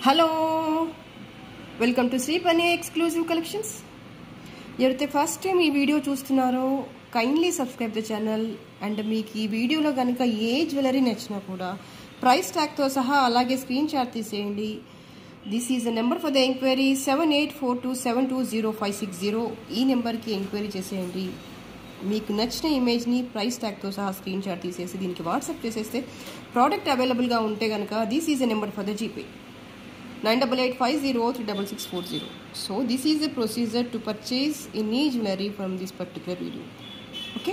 hello welcome to Sri Pani exclusive collections ఎవరైతే first time ఈ video చూస్తున్నారో kindly subscribe the channel and మీకు ఈ వీడియోలో కనుక ఏ జ్యువెలరీ నచ్చినా కూడా ప్రైస్ ట్యాగ్తో సహా అలాగే స్క్రీన్ షాట్ తీసేయండి this is the number for the enquiry seven eight four two seven two zero five six zero ఈ నెంబర్కి ఎంక్వైరీ చేసేయండి మీకు నచ్చిన ఇమేజ్ని ప్రైస్ ట్యాగ్తో సహా స్క్రీన్ షాట్ తీసేసి దీనికి వాట్సాప్ చేసేస్తే ప్రోడక్ట్ అవైలబుల్గా ఉంటే కనుక this is a number for the GPay nine double eight five zero three double six four zero so this is the procedure to purchase any jewellery from this particular video okay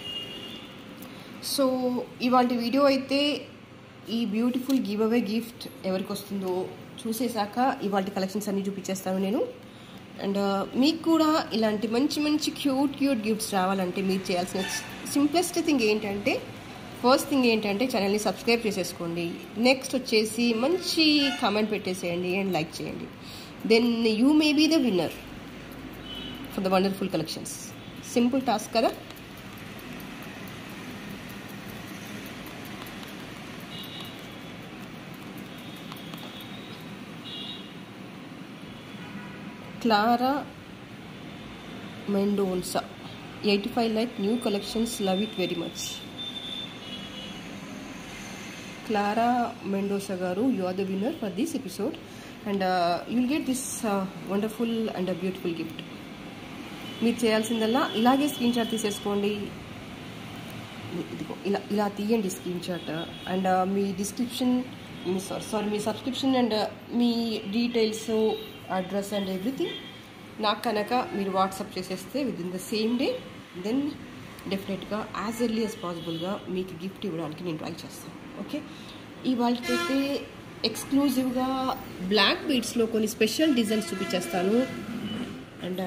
so ఇవాళ video అయితే ఈ beautiful give away gift ఎవరికి వస్తుందో చూసేశాక ఇవాళ collections అన్నీ చూపించేస్తాను నేను and మీకు కూడా ఇలాంటి మంచి మంచి క్యూట్ క్యూట్ గిఫ్ట్స్ రావాలంటే మీరు చేయాల్సిన సింప్లెస్ట్ థింగ్ ఏంటంటే ఫస్ట్ థింగ్ ఏంటంటే ఛానల్ని సబ్స్క్రైబ్ చేసేసుకోండి నెక్స్ట్ వచ్చేసి మంచి కామెంట్ పెట్టేసేయండి అండ్ లైక్ చేయండి then you may be the winner for the wonderful collections simple task కదా Clara Mendonca eighty five like new collections love it very much Clara Mendosa గారు you are the winner for this episode and you will get this wonderful and beautiful gift మీరు చేయాల్సిందల్లా ఇలాగే screenshot తీసేసుకోండి ఇదిగో ఇలా ఇలా తీయండి screenshot and మీ డిస్క్రిప్షన్ మీ సారీ సారీ మీ సబ్స్క్రిప్షన్ అండ్ మీ డీటెయిల్స్ అడ్రస్ అండ్ ఎవ్రీథింగ్ నాకు కనుక మీరు వాట్సాప్ చేసేస్తే within the same day then డెఫినెట్గా యాజ్ ఎర్లీ యాజ్ పాసిబుల్గా మీకు గిఫ్ట్ ఇవ్వడానికి నేను ట్రై చేస్తాను ఓకే ఇవాళకైతే ఎక్స్క్లూజివ్గా బ్లాక్ బీడ్స్లో కొన్ని స్పెషల్ డిజైన్స్ చూపించేస్తాను and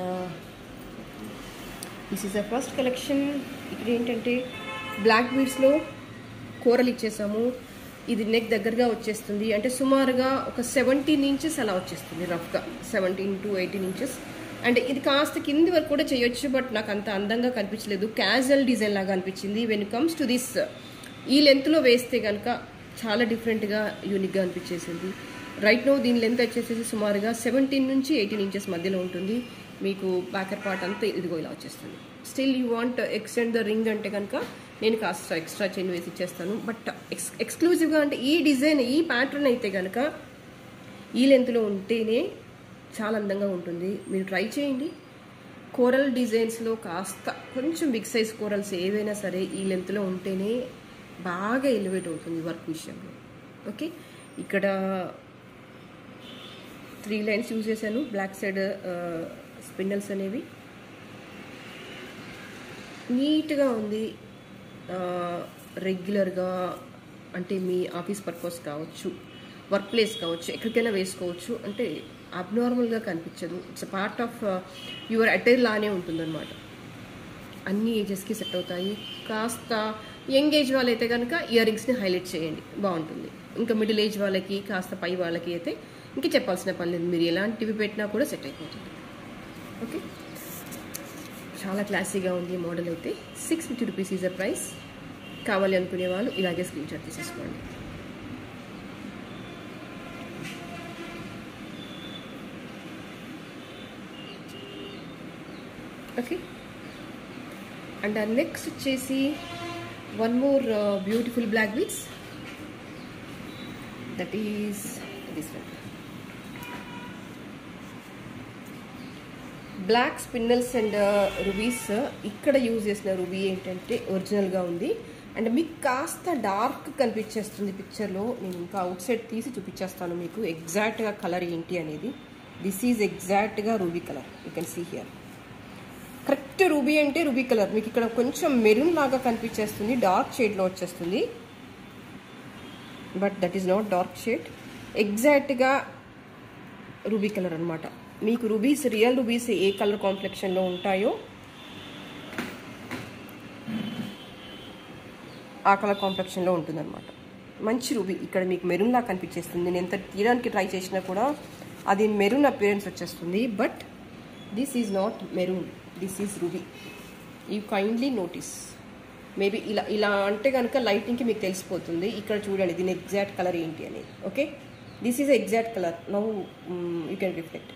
this is the first collection ఇక్కడ ఏంటంటే బ్లాక్ బీడ్స్లో కూరలు ఇచ్చేసాము ఇది నెక్ దగ్గరగా వచ్చేస్తుంది అంటే సుమారుగా ఒక సెవెంటీన్ ఇంచెస్ అలా వచ్చేస్తుంది రఫ్గా సెవెంటీన్ టు ఎయిటీన్ ఇంచెస్ అంటే ఇది కాస్త కింది వరకు కూడా చేయొచ్చు బట్ నాకు అంత అందంగా కనిపించలేదు క్యాజువల్ డిజైన్ లాగా అనిపించింది వెన్ కమ్స్ టు దిస్ ఈ లెంత్లో వేస్తే కనుక చాలా డిఫరెంట్గా యూనిక్గా అనిపించేసింది రైట్ నో దీని లెంత్ వచ్చేసేసి సుమారుగా సెవెంటీన్ నుంచి ఎయిటీన్ ఇంచెస్ మధ్యలో ఉంటుంది మీకు బ్యాకర్ పార్ట్ అంతా ఇదిగో ఇలా వచ్చేస్తుంది still you want extend the ring అంటే కనుక నేను కాస్త ఎక్స్ట్రా చైన్ వేసి ఇచ్చేస్తాను బట్ ఎక్స్ ఎక్స్క్లూజివ్గా అంటే ఈ డిజైన్ ఈ ప్యాటర్న్ అయితే కనుక ఈ లెంత్లో ఉంటేనే చాలా అందంగా ఉంటుంది మీరు ట్రై చేయండి కోరల్ డిజైన్స్లో కాస్త కొంచెం బిగ్ సైజ్ కోరల్స్ ఏవైనా సరే ఈ లెంత్లో ఉంటేనే బాగా ఎలివేట్ అవుతుంది వర్క్ విషయంలో ఓకే ఇక్కడ త్రీ లైన్స్ యూజ్ చేశాను బ్లాక్ సైడ్ స్పిన్నల్స్ అనేవి నీట్గా ఉంది రెగ్యులర్గా అంటే మీ ఆఫీస్ పర్పస్ కావచ్చు వర్క్ ప్లేస్ కావచ్చు ఎక్కడికైనా వేసుకోవచ్చు అంటే అబ్నార్మల్గా కనిపించదు it's part of your attire లానే ఉంటుందన్నమాట అన్ని ఏజెస్కి సెట్ అవుతాయి కాస్త యంగ్ ఏజ్ వాళ్ళైతే కనుక ఇయర్ రింగ్స్ని హైలైట్ చేయండి బాగుంటుంది ఇంకా మిడిల్ ఏజ్ వాళ్ళకి కాస్త పై వాళ్ళకి అయితే ఇంకా చెప్పాల్సిన పని లేదు మీరు ఎలాంటివి పెట్టినా కూడా సెట్ అయిపోతుంది ఓకే చాలా క్లాసీగా ఉంది మోడల్ అయితే six fifty rupees is a price కావాలి అనుకునే వాళ్ళు ఇలాగే స్క్రీన్ షాట్ తీసేసుకోండి ఓకే అండ్ నెక్స్ట్ వచ్చేసి one more beautiful black beads that is this one black spinels and rubies ఇక్కడ యూజ్ చేసిన రుబీ ఏంటంటే ఒరిజినల్గా ఉంది అండ్ మీకు కాస్త డార్క్ కనిపించేస్తుంది పిక్చర్లో నేను ఇంకా అవుట్ సైడ్ తీసి చూపించేస్తాను మీకు ఎగ్జాక్ట్గా కలర్ ఏంటి అనేది దిస్ ఈజ్ ఎగ్జాక్ట్గా ruby colour you can see here correct ruby అంటే రూబీ కలర్ మీకు ఇక్కడ కొంచెం మెరూన్ లాగా కనిపించేస్తుంది డార్క్ షేడ్లో వచ్చేస్తుంది but that is not dark shade ఎగ్జాక్ట్గా రూబీ కలర్ అనమాట మీకు రూబీస్ రియల్ రూబీస్ ఏ కలర్ కాంప్లెక్షన్లో ఉంటాయో ఆ కలర్ కాంప్లెక్షన్లో ఉంటుందన్నమాట మంచి రూబీ ఇక్కడ మీకు మెరూన్ లా కనిపించేస్తుంది నేను ఎంత తీయడానికి ట్రై చేసినా కూడా అది మెరూన్ అపియరెన్స్ వచ్చేస్తుంది but this is not maroon this is ruby you kindly notice maybe ఇలా ఇలా అంటే కనుక లైటింగ్కి మీకు తెలిసిపోతుంది ఇక్కడ చూడండి దీని ఎగ్జాక్ట్ కలర్ ఏంటి అనేది okay this is exact colour now you can reflect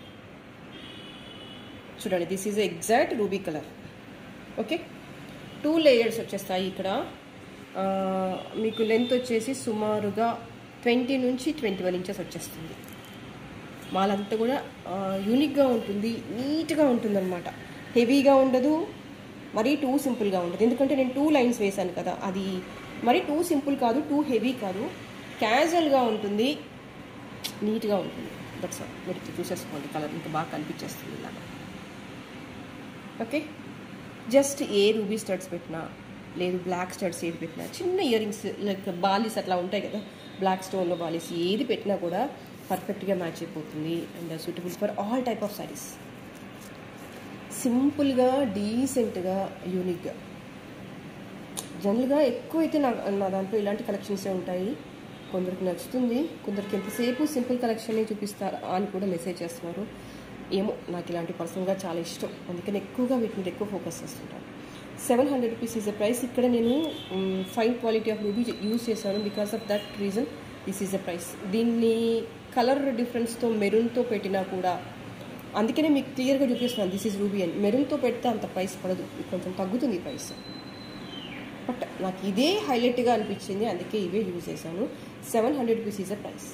చూడండి this is exact ruby colour okay two layers వచ్చేస్తాయి ఇక్కడ ఆ, మీకు లెంత్ వచ్చేసి సుమారుగా ట్వంటీ నుంచి ట్వంటీ వన్ ఇంచెస్ వచ్చేస్తుంది మాలంతా కూడా యూనిక్గా ఉంటుంది నీట్గా ఉంటుంది అనమాట హెవీగా ఉండదు మరీ టూ సింపుల్గా ఉండదు ఎందుకంటే నేను టూ లైన్స్ వేశాను కదా అది మరీ టూ సింపుల్ కాదు టూ హెవీ కాదు క్యాజువల్గా ఉంటుంది నీట్గా ఉంటుంది దట్స్ ఆల్ మీరు ఇక్కడ చూసేసుకోండి కలర్ ఇంకా బాగా కనిపించేస్తుంది ఇలాగా okay just a ruby studs పెట్టినా లేదు బ్లాక్ స్టడ్స్ ఏది పెట్టినా చిన్న ఇయర్ రింగ్స్ లైక్ బాలీస్ అట్లా ఉంటాయి కదా బ్లాక్ స్టోన్లో బాలీస్ ఏది పెట్టినా కూడా పర్ఫెక్ట్గా మ్యాచ్ అయిపోతుంది and suitable for all type of saris సింపుల్గా డీసెంట్గా యూనిక్గా జనరల్గా ఎక్కువైతే నా నా దాంట్లో ఇలాంటి కలెక్షన్సే ఉంటాయి కొందరికి నచ్చుతుంది కొందరికి ఎంతసేపు సింపుల్ కలెక్షన్ చూపిస్తారా అని కూడా మెసేజ్ చేస్తున్నారు ఏమో నాకు ఇలాంటి పర్సనల్గా చాలా ఇష్టం అందుకని ఎక్కువగా వీటి మీద ఎక్కువ ఫోకస్ చేస్తుంటాను seven hundred rupees is the price ఇక్కడ నేను fine quality of ruby use చేశాను because of that reason this is the price దీన్ని కలర్ డిఫరెన్స్తో మెరూన్తో పెట్టినా కూడా అందుకనే మీకు క్లియర్గా చూపిస్తున్నాను దిస్ ఈజ్ రూబీ అని మెరూన్తో పెడితే అంత ప్రైస్ పడదు కొంచెం తగ్గుతుంది ప్రైస్ బట్ నాకు ఇదే హైలైట్గా అనిపించింది అందుకే ఇవే యూజ్ చేశాను seven hundred rupees is a price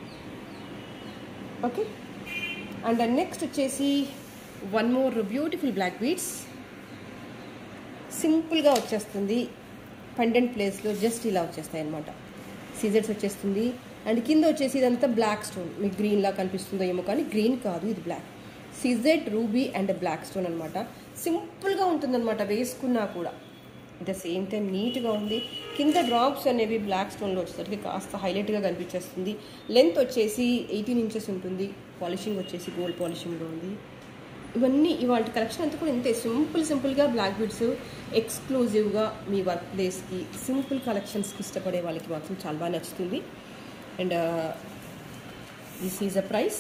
okay and next వచ్చేసి one more beautiful black beads సింపుల్గా వచ్చేస్తుంది పెండెంట్ ప్లేస్లో జస్ట్ ఇలా వచ్చేస్తాయి అనమాట సీజర్స్ వచ్చేస్తుంది అండ్ కింద వచ్చేసి ఇదంతా బ్లాక్ స్టోన్ మీకు గ్రీన్లా కనిపిస్తుందో ఏమో కానీ గ్రీన్ కాదు ఇది black CZ ruby and black stone అనమాట సింపుల్గా ఉంటుందన్నమాట వేసుకున్నా కూడా ద సేమ్ టైం నీట్గా ఉంది కింద డ్రాప్స్ అనేవి బ్లాక్ స్టోన్లో వచ్చేసరికి కాస్త హైలైట్గా కనిపించేస్తుంది లెంత్ వచ్చేసి ఎయిటీన్ ఇంచెస్ ఉంటుంది పాలిషింగ్ వచ్చేసి గోల్డ్ పాలిషింగ్లో ఉంది ఇవన్నీ ఇవాళ కలెక్షన్ అంతా కూడా ఇంతే సింపుల్ సింపుల్గా బ్లాక్ బీడ్స్ ఎక్స్క్లూజివ్గా మీ వర్క్ ప్లేస్కి సింపుల్ కలెక్షన్స్కి ఇష్టపడే వాళ్ళకి మాత్రం చాలా బాగా నచ్చుతుంది and this is a price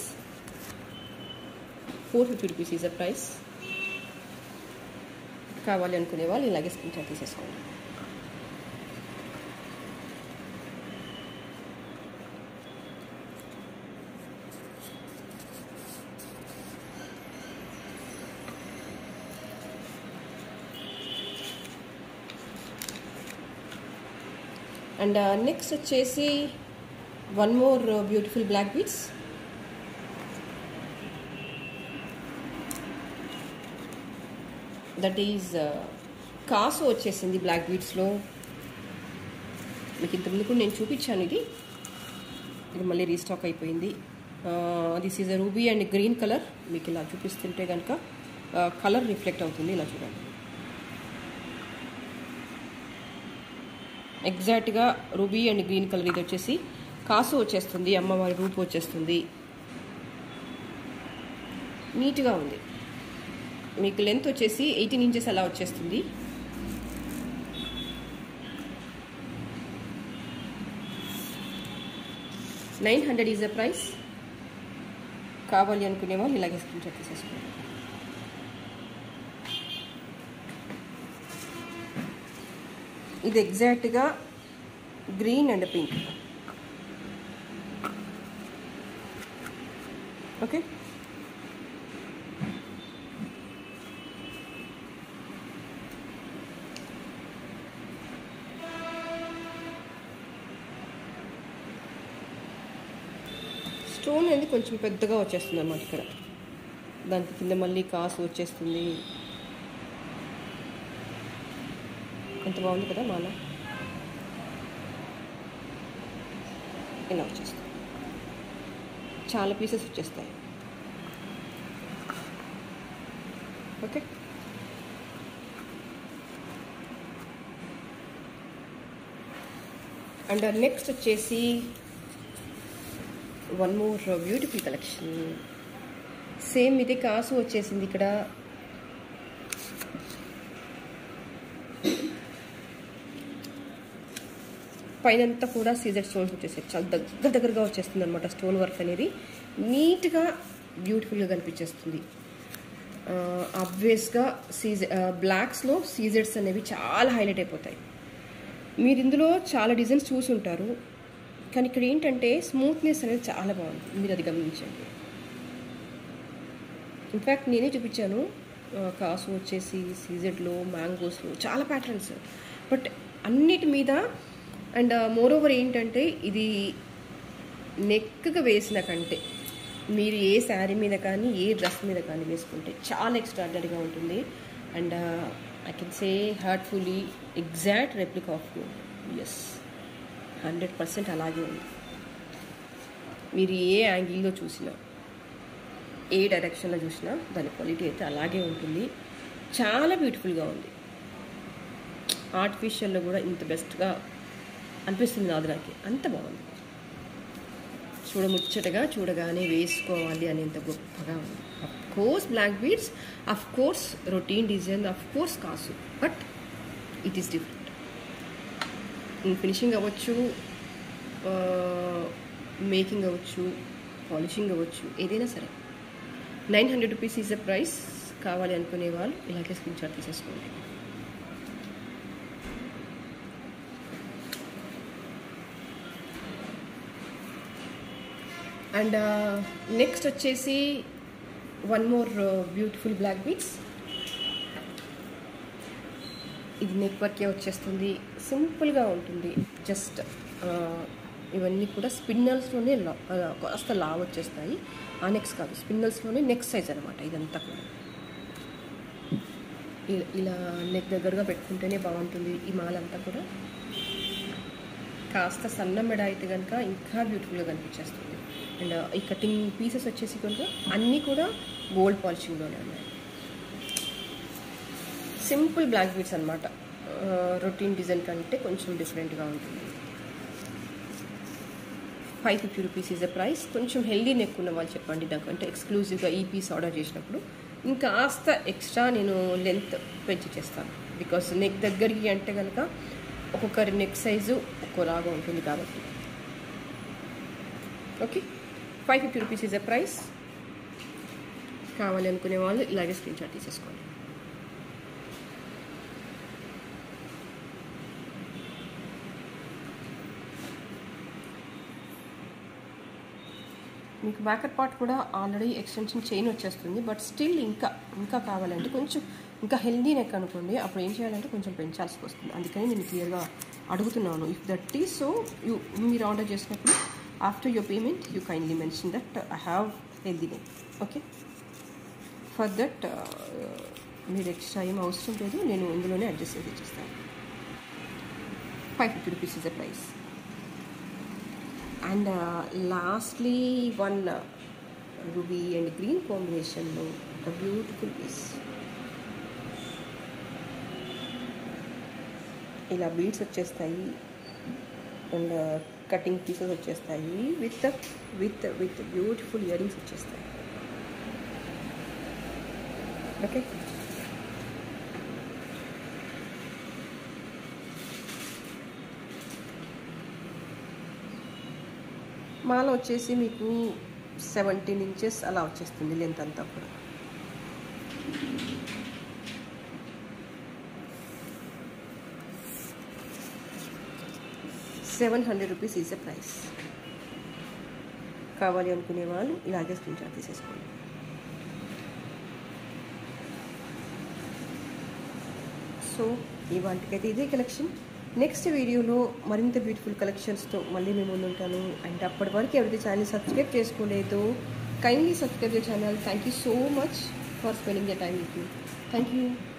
four fifty rupees is a price కావాలి అనుకునే వాళ్ళు ఇలాగే స్క్రీన్ షాట్ తీసేసుకోండి అండ్ నెక్స్ట్ వచ్చేసి one more beautiful black beads that is కాసు వచ్చేసింది బ్లాక్ బీట్స్లో మీకు ఇంతకుముందు కూడా నేను చూపించాను ఇది ఇది మళ్ళీ రీస్టాక్ అయిపోయింది this is a ruby and green colour మీకు ఇలా చూపిస్తుంటే కనుక కలర్ రిఫ్లెక్ట్ అవుతుంది ఇలా చూడండి ఎగ్జాక్ట్గా రూబీ అండ్ గ్రీన్ కలర్ ఇది వచ్చేసి కాసు వచ్చేస్తుంది అమ్మవారి రూపు వచ్చేస్తుంది నీట్గా ఉంది మీకు లెంత్ వచ్చేసి ఎయిటీన్ ఇంచెస్ అలా వచ్చేస్తుంది nine hundred is the price కావాలి అనుకునే వాళ్ళు ఇలాగే స్క్రీన్ షాట్ తీసేసుకోండి ఇది ఎగ్జాక్ట్గా green and pink okay stone అనేది కొంచెం పెద్దగా వచ్చేస్తుంది అన్నమాట ఇక్కడ దానికి కింద మళ్ళీ కాసు వచ్చేస్తుంది ఎంత బాగుంది కదా మాల ఇలా వచ్చేస్తుంది చాలా పీసెస్ వచ్చేస్తాయి ఓకే అండ్ నెక్స్ట్ వచ్చేసి one more beautiful collection same ఇది కాసు వచ్చేసింది ఇక్కడ పైనంతా కూడా సీజర్ స్టోన్స్ వచ్చేసాయి చాలా దగ్గర దగ్గరగా వచ్చేస్తుంది అనమాట స్టోన్ వర్క్ అనేది నీట్గా బ్యూటిఫుల్గా కనిపించేస్తుంది అబ్వియస్గా సీజ బ్లాక్స్లో సీజర్స్ అనేవి చాలా హైలైట్ అయిపోతాయి మీరు ఇందులో చాలా డిజైన్స్ చూసి ఉంటారు కానీ ఇక్కడ ఏంటంటే స్మూత్నెస్ అనేది చాలా బాగుంది మీరు అది గమనించండి ఇన్ఫ్యాక్ట్ నేనే చూపించాను ఆ, కాసు వచ్చేసి సీజెడ్లో మ్యాంగోస్లో చాలా ప్యాటర్న్స్ బట్ అన్నిటి మీద అండ్ మోర్ ఓవర్ ఏంటంటే ఇది నెక్గా వేసిన కంటే మీరు ఏ శారీ మీద కానీ ఏ డ్రెస్ మీద కానీ వేసుకుంటే చాలా ఎక్స్ట్రాడనరీగా ఉంటుంది and I can say heartfully exact replica of U S hundred percent అలాగే ఉంది మీరు ఏ యాంగిల్లో చూసినా ఏ డైరెక్షన్లో చూసినా దాని క్వాలిటీ అయితే అలాగే ఉంటుంది చాలా బ్యూటిఫుల్గా ఉంది ఆర్టిఫిషియల్లో కూడా ఇంత బెస్ట్గా అనిపిస్తుంది నాది నాకు అంత బాగుంది చూడముచ్చటగా చూడగానే వేసుకోవాలి అనేంత గొప్పగా ఉంది of course black beads of course routine design of course కాసు but it is different finishing అవ్వచ్చు మేకింగ్ అవ్వచ్చు పాలిషింగ్ అవ్వచ్చు ఏదైనా సరే nine hundred rupees is the price కావాలి అనుకునే వాళ్ళు ఇలాగే స్క్రీన్ షాట్ తీసేసుకోండి అండ్ నెక్స్ట్ వచ్చేసి one more beautiful black beads ఇది నెక్ వర్కే వచ్చేస్తుంది సింపుల్గా ఉంటుంది జస్ట్ ఇవన్నీ కూడా స్పిన్నల్స్లోనే లా ఆ, కాస్త లావ్ వచ్చేస్తాయి ఆ నెక్స్ కాదు స్పిన్నల్స్లోనే నెక్ సైజ్ అనమాట ఇదంతా కూడా ఇలా- ఇలా నెక్ దగ్గరగా పెట్టుకుంటేనే బాగుంటుంది ఈ మాల్ అంతా కూడా కాస్త సన్న మెడ అయితే కనుక ఇంకా బ్యూటిఫుల్గా కనిపించేస్తుంది అండ్ ఈ కటింగ్ పీసెస్ వచ్చేసి కనుక అన్నీ కూడా గోల్డ్ పాలిషింగ్లోనే ఉన్నాయి సింపుల్ బ్లాక్ బీట్స్ అనమాట రొటీన్ డిజైన్ కంటే కొంచెం డిఫరెంట్గా ఉంటుంది five fifty rupees is the price కొంచెం హెల్దీ నెక్ ఉన్న వాళ్ళు చెప్పండి నాకు అంటే ఎక్స్క్లూజివ్గా ఈ పీస్ ఆర్డర్ చేసినప్పుడు ఇంకా కాస్త ఎక్స్ట్రా నేను లెంత్ పెంచి చేస్తాను బికాస్ నెక్ దగ్గరికి అంటే కనుక ఒక్కొక్కరి నెక్ సైజు ఒక్కోలాగా ఉంటుంది కాబట్టి okay five fifty rupees is the price కావాలి అనుకునే వాళ్ళు ఇలాగే స్క్రీన్ షాట్ తీసేసుకోండి మీకు బ్యాకర్ పార్ట్ కూడా ఆల్రెడీ ఎక్స్టెన్షన్ చైన్ వచ్చేస్తుంది బట్ స్టిల్ ఇంకా ఇంకా కావాలంటే కొంచెం ఇంకా హెల్దీ నెక్ అనుకోండి అప్పుడు ఏం చేయాలంటే కొంచెం పెంచాల్సి వస్తుంది అందుకని నేను క్లియర్గా అడుగుతున్నాను if that is so you మీరు ఆర్డర్ చేసినప్పుడు after your payment you kindly mention that I have healthy neck okay for that మీరు ఎక్స్ట్రా ఏం అవసరం లేదు నేను ఇందులోనే అడ్జస్ట్ చేసి ఇచ్చేస్తాను five fifty rupees is the price and lastly one ruby and green కాంబినేషన్లో ఒక బ్యూటిఫుల్ పీస్ ఇలా బీడ్స్ వచ్చేస్తాయి అండ్ కటింగ్ పీసెస్ వచ్చేస్తాయి with with with beautiful earrings వచ్చేస్తాయి ఓకే మాల వచ్చేసి మీకు సెవెంటీన్ ఇంచెస్ అలా వచ్చేస్తుంది లెంత్ అంతా కూడా seven hundred rupees is the price కావాలి అనుకునే వాళ్ళు ఇలాగే స్క్రీన్ షాట్ తీసేసుకోండి సో ఇవాళకైతే ఇదే కలెక్షన్ నెక్స్ట్ వీడియోలో మరింత బ్యూటిఫుల్ కలెక్షన్స్తో మళ్ళీ మేము ముందుంటాను అండ్ అప్పటి వరకు ఎవరైతే ఛానల్ సబ్స్క్రైబ్ చేసుకోలేదో kindly subscribe the channel thank you so much for spending the time with you thank you